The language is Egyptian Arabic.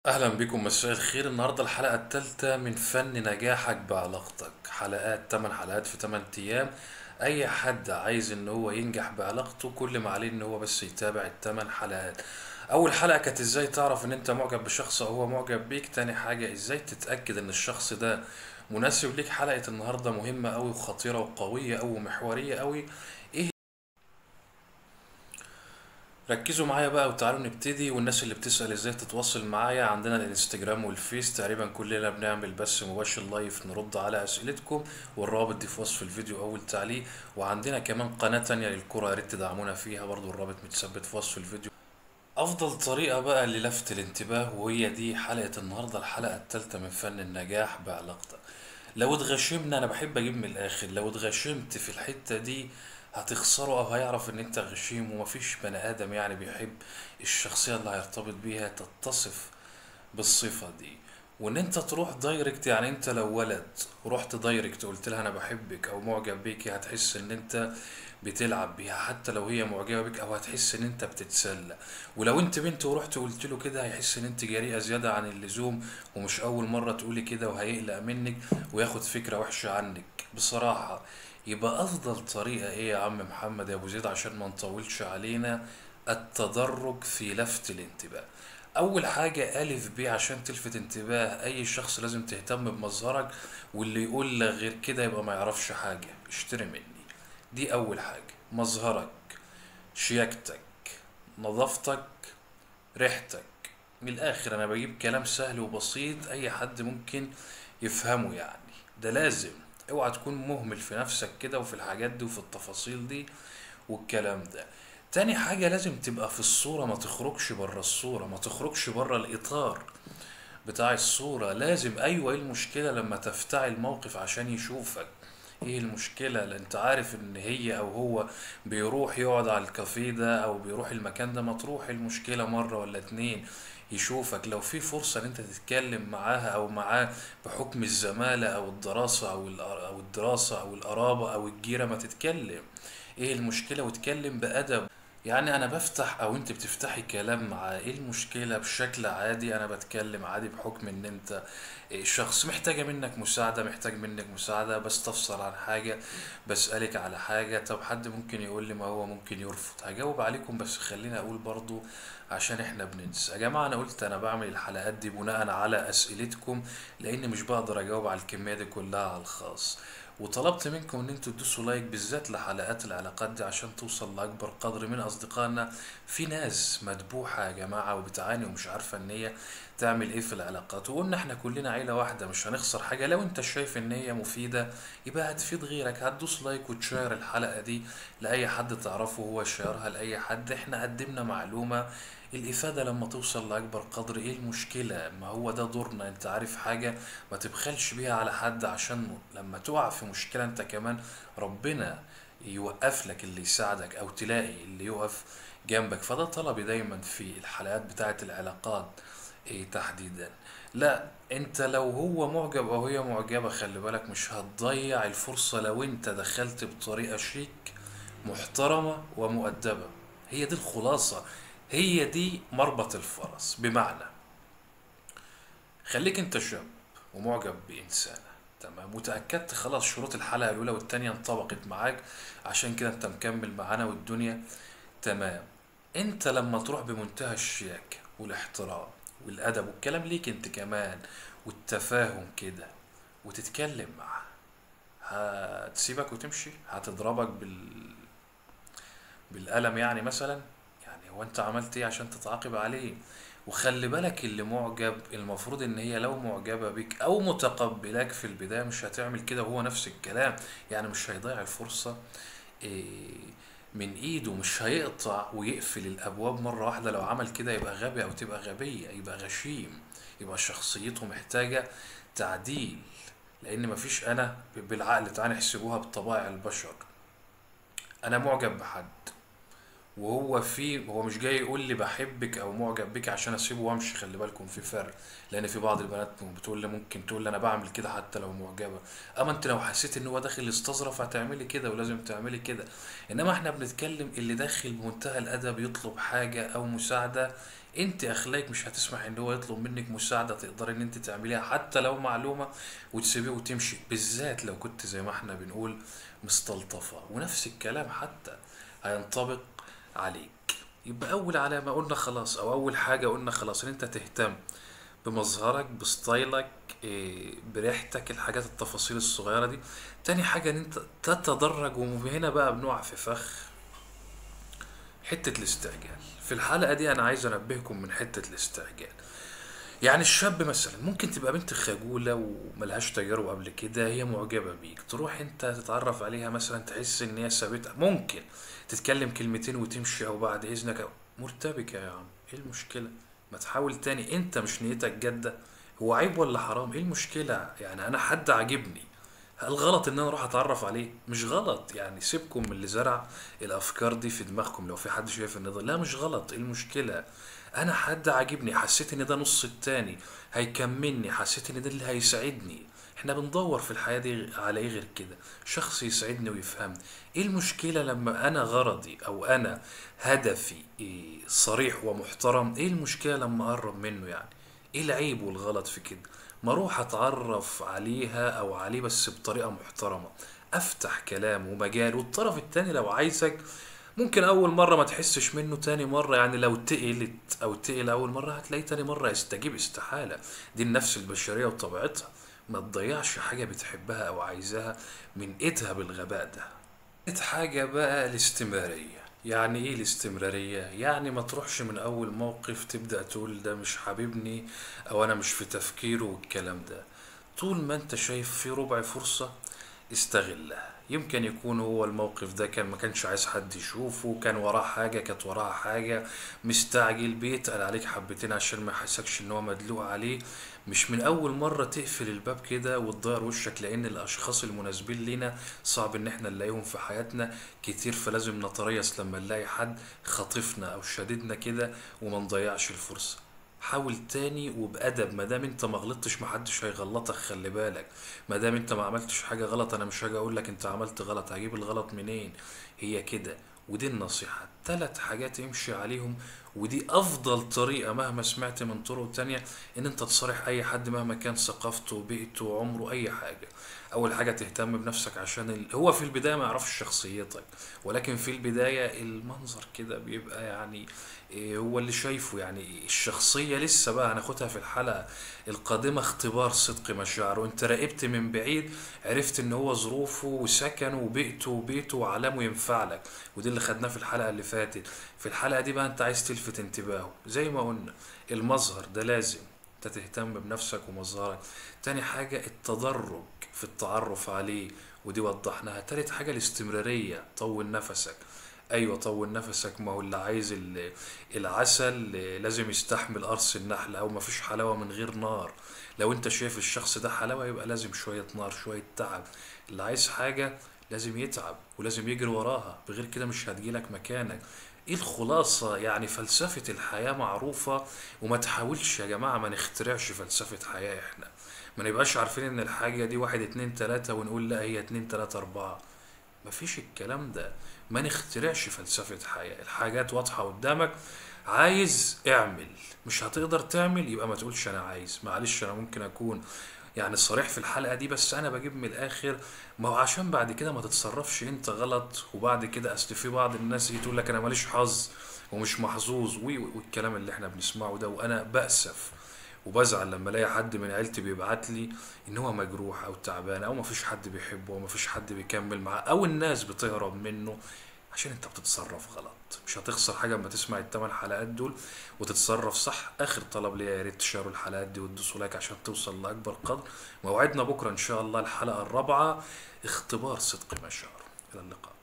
أهلا بكم مساء الخير النهاردة الحلقة الثالثة من فن نجاحك بعلاقتك حلقات 8 حلقات في 8 أيام أي حد عايز إن هو ينجح بعلاقته كل ما عليه إن هو بس يتابع الثمان حلقات أول حلقة كانت إزاي تعرف إن أنت معجب بشخص أو هو معجب بيك تاني حاجة إزاي تتأكد إن الشخص ده مناسب ليك حلقة النهاردة مهمة أوي وخطيرة وقوية أوي ومحورية أوي إيه ركزوا معايا بقى وتعالوا نبتدي والناس اللي بتسأل ازاي تتواصل معايا عندنا الانستجرام والفيس تقريبا كلنا بنعمل بث مباشر لايف نرد على اسئلتكم والرابط دي في وصف الفيديو اول تعليق وعندنا كمان قناة تانية للكرة يا ريت تدعمونا فيها برضو الرابط متثبت في وصف الفيديو افضل طريقة بقى للفت الانتباه وهي دي حلقة النهاردة الحلقة التالتة من فن النجاح بعلاقتك لو اتغشمنا انا بحب اجيب من الاخر لو اتغشمت في الحتة دي هتخسره او هيعرف ان انت غشيم ومفيش بني ادم يعني بيحب الشخصية اللي هيرتبط بيها تتصف بالصفة دي وان انت تروح دايركت يعني انت لو ولد رحت دايركت قلت لها انا بحبك او معجب بيكي هتحس ان انت بتلعب بيها حتى لو هي معجبة بيك او هتحس ان انت بتتسلى ولو انت بنت ورحت قلت له كده هيحس ان انت جريئة زيادة عن اللزوم ومش اول مرة تقولي كده وهيقلق منك وياخد فكرة وحشة عنك بصراحة يبقى افضل طريقة ايه يا عم محمد يا ابو زيد عشان ما نطولش علينا التدرج في لفت الانتباه اول حاجة الف ب عشان تلفت انتباه اي شخص لازم تهتم بمظهرك واللي يقول لك غير كده يبقى ما يعرفش حاجة اشتري مني دي اول حاجة مظهرك شياكتك نظافتك ريحتك من الاخر انا بجيب كلام سهل وبسيط اي حد ممكن يفهمه يعني ده لازم اوعى تكون مهمل في نفسك كده وفي الحاجات دي وفي التفاصيل دي والكلام ده تاني حاجة لازم تبقى في الصورة ما تخرجش بره الصورة ما تخرجش بره الإطار بتاع الصورة لازم أيوة إيه المشكلة لما تفتعل موقف عشان يشوفك ايه المشكلة لأن انت عارف ان هي او هو بيروح يقعد على الكافيه ده او بيروح المكان ده ما تروح المشكلة مرة ولا اتنين يشوفك لو في فرصة ان انت تتكلم معاها او معاه بحكم الزمالة او الدراسة او الأ- او الدراسة او القرابة او الجيرة ما تتكلم ايه المشكلة واتكلم بأدب يعني انا بفتح او انت بتفتحي كلام مع ايه المشكلة بشكل عادي انا بتكلم عادي بحكم ان انت شخص محتاجة منك مساعدة محتاج منك مساعدة بستفسر عن حاجة بسألك على حاجة طب حد ممكن يقول لي ما هو ممكن يرفض هجاوب عليكم بس خليني اقول برضو عشان احنا بننسى يا جماعة انا قلت انا بعمل الحلقات دي بناء على اسئلتكم لان مش بقدر اجاوب على الكمية دي كلها على الخاص وطلبت منكم ان انتوا تدوسوا لايك بالذات لحلقات العلاقات دي عشان توصل لاكبر قدر من اصدقائنا في ناس مدبوحة يا جماعة وبتعاني ومش عارفة ان هي تعمل ايه في العلاقات وقلنا احنا كلنا عيلة واحدة مش هنخسر حاجة لو انت شايف ان هي مفيدة يبقى هتفيد غيرك هتدوس لايك وتشير الحلقة دي لأي حد تعرفه هو شيرها لأي حد احنا قدمنا معلومة الإفادة لما توصل لأكبر قدر ايه المشكلة ما هو ده دورنا انت عارف حاجة ما تبخلش بيها على حد عشان لما تقع في مشكلة انت كمان ربنا يوقف لك اللي يساعدك او تلاقي اللي يقف جنبك فده طلبي دايما في الحلقات بتاعة العلاقات ايه تحديدا لا انت لو هو معجب او هي معجبة خلي بالك مش هتضيع الفرصة لو انت دخلت بطريقة شيك محترمة ومؤدبة هي دي الخلاصة هي دي مربط الفرس بمعنى خليك انت شاب ومعجب بإنسانة تمام وتأكدت خلاص شروط الحلقة الأولى والتانية انطبقت معاك عشان كده انت مكمل معانا والدنيا تمام انت لما تروح بمنتهى الشياكة والاحترام والأدب والكلام ليك انت كمان والتفاهم كده وتتكلم معاه هتسيبك وتمشي هتضربك بال... بالقلم يعني مثلا يعني هو انت عملت ايه عشان تتعاقب عليه وخلي بالك اللي معجب المفروض ان هي لو معجبة بيك او متقبلاك في البداية مش هتعمل كده وهو نفس الكلام يعني مش هيضيع الفرصة إيه، من ايده مش هيقطع ويقفل الابواب مرة واحدة لو عمل كده يبقى غبي او تبقى غبية يبقى غشيم يبقى شخصيته محتاجة تعديل لان مفيش انا بالعقل تعالى نحسبوها بطبائع البشر انا معجب بحد وهو في هو مش جاي يقول لي بحبك او معجب بك عشان اسيبه وامشي خلي بالكم في فرق لان في بعض البنات بتقول لي ممكن تقول لي انا بعمل كده حتى لو معجبه اما انت لو حسيت ان هو داخل يستظرف هتعملي كده ولازم تعملي كده انما احنا بنتكلم اللي داخل بمنتهى الادب يطلب حاجه او مساعده انت اخلاقك مش هتسمح ان هو يطلب منك مساعدة تقدر ان انت تعمليها حتى لو معلومة وتسيبيه وتمشي بالذات لو كنت زي ما احنا بنقول مستلطفة ونفس الكلام حتى هينطبق عليك يبقى اول علامة قلنا خلاص او اول حاجة قلنا خلاص ان انت تهتم بمظهرك بستايلك إيه، بريحتك الحاجات التفاصيل الصغيرة دي تاني حاجة ان انت تتدرج وهنا بقى بنقع في فخ حتة الاستعجال في الحلقة دي أنا عايز أنبهكم من حتة الاستعجال يعني الشاب مثلا ممكن تبقى بنت خجولة وملهاش تجارب قبل كده هي معجبة بيك تروح انت تتعرف عليها مثلا تحس ان هي سابتها ممكن تتكلم كلمتين وتمشي او بعد اذنك مرتبكة يا عم ايه المشكلة ما تحاول تاني انت مش نيتك جادة هو عيب ولا حرام ايه المشكلة يعني انا حد عاجبني هل غلط ان انا اروح اتعرف عليه مش غلط يعني سيبكم من اللي زرع الافكار دي في دماغكم لو في حد شايف ان ده لا مش غلط ايه المشكله انا حد عاجبني حسيت ان ده نص التاني هيكملني حسيت ان ده اللي هيساعدني احنا بندور في الحياه دي على ايه غير كده شخص يساعدني ويفهمني ايه المشكله لما انا غرضي او انا هدفي إيه صريح ومحترم ايه المشكله لما اقرب منه يعني ايه العيب والغلط في كده ما اروح اتعرف عليها او عليه بس بطريقة محترمة افتح كلام ومجال والطرف التاني لو عايزك ممكن اول مرة ما تحسش منه تاني مرة يعني لو تقلت او تقل اول مرة هتلاقي تاني مرة يستجيب استحالة دي النفس البشرية وطبيعتها ما تضيعش حاجة بتحبها او عايزاها من ايدها بالغباء ده تالت حاجة بقى الاستمرارية يعني ايه الاستمرارية؟ يعني ما تروحش من اول موقف تبدأ تقول ده مش حبيبني او انا مش في تفكيره والكلام ده طول ما انت شايف في ربع فرصة استغلها يمكن يكون هو الموقف ده كان ما كانش عايز حد يشوفه كان وراه حاجة كانت وراها حاجة مستعجل بيتقل عليك حبتين عشان ما يحسكش ان هو مدلوق عليه مش من اول مرة تقفل الباب كده وتضير وشك لان الاشخاص المناسبين لينا صعب ان احنا نلاقيهم في حياتنا كتير فلازم نتريث لما نلاقي حد خاطفنا او شددنا كده وما نضيعش الفرصة حاول تاني وبأدب ما دام انت ما غلطتش محدش هيغلطك خلي بالك ما دام انت ما عملتش حاجة غلط انا مش هاجي اقول لك انت عملت غلط هجيب الغلط منين هي كده ودي النصيحة تلات حاجات امشي عليهم ودي افضل طريقة مهما سمعت من طرق تانية ان انت تصارح اي حد مهما كان ثقافته بيئته عمره اي حاجة اول حاجة تهتم بنفسك عشان ال... هو في البداية ما يعرفش شخصيتك ولكن في البداية المنظر كده بيبقى يعني إيه هو اللي شايفه يعني الشخصية لسه بقى هناخدها في الحلقة القادمة اختبار صدق مشاعره وانت راقبت من بعيد عرفت ان هو ظروفه وسكنه وبيئته وبيته وعلامه ينفع لك ودي اللي خدناه في الحلقة اللي فاتت في الحلقة دي بقى انت عايز تلفت انتباهه زي ما قلنا المظهر ده لازم انت تهتم بنفسك ومظهرك تاني حاجة التدرج في التعرف عليه ودي وضحناها تالت حاجة الاستمرارية طول نفسك ايوه طول نفسك ما هو اللي عايز ال- العسل لازم يستحمل قرص النحل او مفيش حلاوة من غير نار لو انت شايف الشخص ده حلاوة يبقى لازم شوية نار شوية تعب اللي عايز حاجة لازم يتعب ولازم يجري وراها بغير كده مش هتجيلك مكانك ايه الخلاصة يعني فلسفة الحياة معروفة وما تحاولش يا جماعة ما نخترعش فلسفة حياة احنا ما نبقاش عارفين ان الحاجة دي واحد اتنين تلاتة ونقول لا هي اتنين تلاتة اربعة مفيش الكلام ده ما نخترعش فلسفة حياة الحاجات واضحة قدامك عايز اعمل مش هتقدر تعمل يبقى ما تقولش انا عايز معلش انا ممكن اكون يعني صريح في الحلقة دي بس انا بجيب من الاخر ما هو عشان بعد كده ما تتصرفش انت غلط وبعد كده اصل في بعض الناس يجي تقول لك انا ماليش حظ ومش محظوظ وي- والكلام اللي احنا بنسمعه ده وانا بأسف وبزعل لما الاقي حد من عيلتي بيبعت لي ان هو مجروح او تعبان او مفيش حد بيحبه او مفيش حد بيكمل معاه او الناس بتهرب منه عشان انت بتتصرف غلط مش هتخسر حاجه اما تسمع الثمان حلقات دول وتتصرف صح اخر طلب ليا يا ريت تشاروا الحلقات دي وتدوسوا لايك عشان توصل لاكبر قدر موعدنا بكره ان شاء الله الحلقه الرابعه اختبار صدق مشاعر الى اللقاء